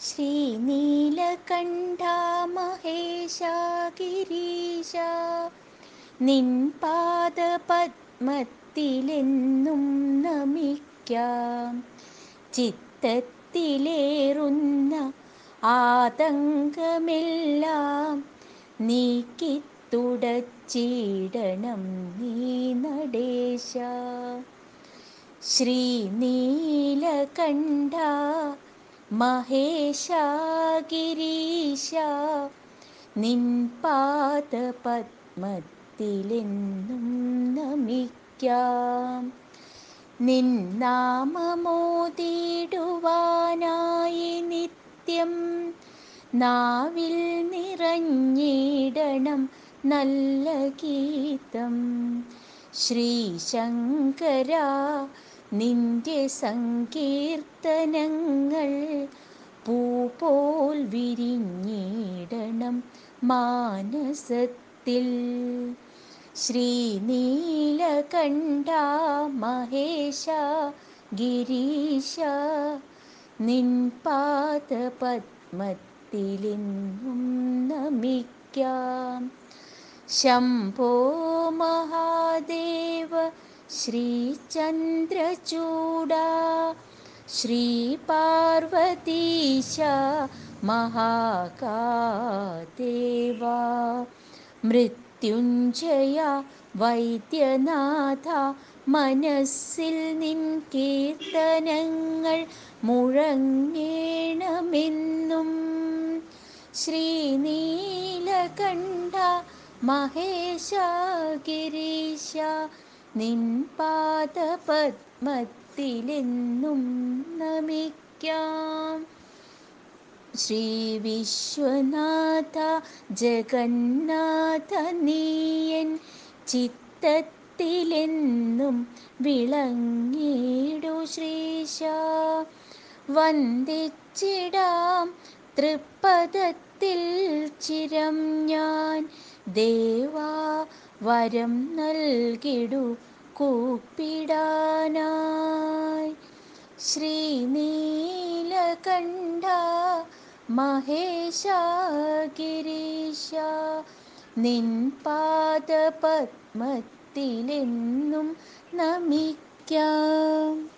ശ്രീനീലകണ്ഠ മഹേശ ഗിരീശ നിൻ പാദപത്മത്തിലെന്നും നമിക്കാം ചിത്തത്തിലേറുന്ന ആതങ്കമെല്ലാം നീക്കിത്തുടച്ചിടണം നീ നടേശ ശ്രീനീലകണ്ഠ മഹേശ ഗിരീശ നിൻ പാദപത്മത്തിലെന്നും നമിക്കാം നിൻ നാമമോതിടുവാനായി നിത്യം നാവിൽ നിറഞ്ഞിടണം നല്ല ഗീതം ശ്രീശങ്കര നിന്റെ സങ്കീർത്തനങ്ങൾ പൂ പോൽ വിരിഞ്ഞിടണം മാനസത്തിൽ ശ്രീനീലകണ്ഠ മഹേശ ഗിരീശ നിൻ പാദപത്മത്തിലെന്നും നമിക്കാം ശംഭോ മഹാദേവ ശ്രീചന്ദ്രചൂഡ ശ്രീപാർവതീശ മഹാകാദേവ മൃത്യുഞ്ജയ വൈദ്യനാഥ മനസ്സിൽ നിൻ കീർത്തനങ്ങൾ മുഴങ്ങേണമെന്നും ശ്രീനീലകണ്ഠ മഹേശ ഗിരീശ നിൻ പാദപത്മത്തിലെന്നും നമിക്കാം ശ്രീ വിശ്വനാഥ ജഗന്നാഥ നീയൻ ചിത്തത്തിലെന്നും വിളങ്ങിടു ശ്രീശ വന്ദിച്ചിടാം തൃപ്പദത്തിൽ ചിരം ഞാൻ ദേവാ വരം നൽകിടു കൂപ്പിടാനായി ശ്രീനീലകണ്ഠ മഹേശ ഗിരീശ നിൻ പാദപത്മത്തിലെന്നും നമിക്കാം